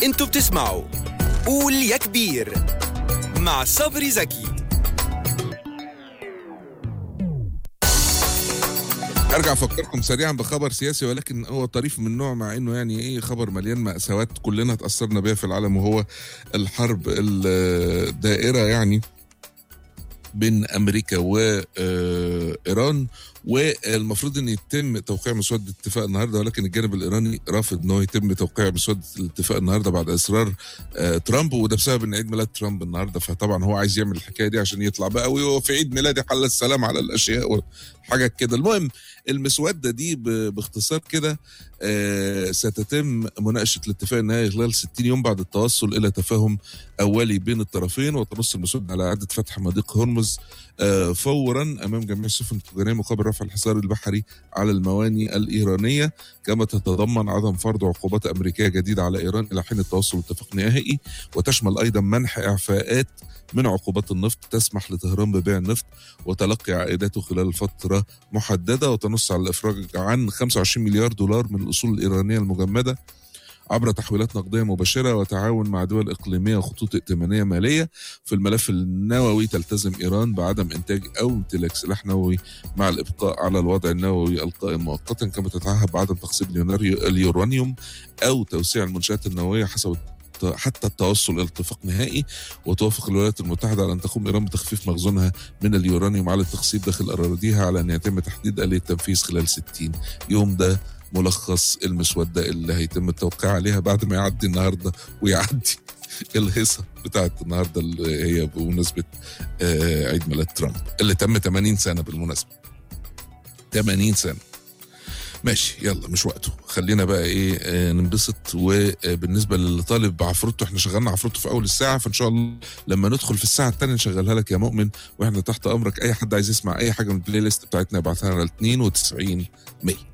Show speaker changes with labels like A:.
A: انتوا بتسمعوا قول يا كبير مع صبري زكي
B: ارجع افكركم سريعا بخبر سياسي ولكن هو طريف من نوع مع انه يعني ايه خبر مليان مأساوات كلنا اتأثرنا بها في العالم وهو الحرب الدائرة يعني بين امريكا وايران والمفروض ان يتم توقيع مسوده اتفاق النهارده ولكن الجانب الايراني رافض ان هو يتم توقيع مسوده الاتفاق النهارده بعد اصرار آه، ترامب وده بسبب ان عيد ميلاد ترامب النهارده فطبعا هو عايز يعمل الحكايه دي عشان يطلع بقى وهو في عيد ميلادي حل السلام على الاشياء وحاجات كده المهم المسوده دي ب- باختصار كده آه، ستتم مناقشه الاتفاق النهائي خلال 60 يوم بعد التوصل الى تفاهم اولي بين الطرفين وتنص المسوده على اعاده فتح مضيق هرمز آه، فورا امام جميع السفن التجاريه مقابل رفع الحصار البحري على المواني الايرانيه كما تتضمن عدم فرض عقوبات امريكيه جديده على ايران الى حين التوصل لاتفاق نهائي وتشمل ايضا منح اعفاءات من عقوبات النفط تسمح لطهران ببيع النفط وتلقي عائداته خلال فتره محدده وتنص على الافراج عن 25 مليار دولار من الاصول الايرانيه المجمده عبر تحويلات نقديه مباشره وتعاون مع دول اقليميه وخطوط ائتمانيه ماليه في الملف النووي تلتزم ايران بعدم انتاج او امتلاك سلاح نووي مع الابقاء على الوضع النووي القائم مؤقتا كما تتعهد بعدم تقسيم اليوناريو- اليورانيوم او توسيع المنشات النوويه حسب الت- حتى التوصل الى اتفاق نهائي وتوافق الولايات المتحده على ان تقوم ايران بتخفيف مخزونها من اليورانيوم على التخصيب داخل اراضيها على ان يتم تحديد اليه التنفيذ خلال 60 يوم ده ملخص المسوده اللي هيتم التوقيع عليها بعد ما يعدي النهارده ويعدي الهيصه بتاعت النهارده اللي هي بمناسبه آه، عيد ميلاد ترامب اللي تم 80 سنه بالمناسبه 80 سنه ماشي يلا مش وقته خلينا بقى ايه آه ننبسط وبالنسبه للي طالب بعفروتو احنا شغلنا عفروتو في اول الساعه فان شاء الله لما ندخل في الساعه الثانيه نشغلها لك يا مؤمن واحنا تحت امرك اي حد عايز يسمع اي حاجه من البلاي ليست بتاعتنا يبعتها لنا 92 100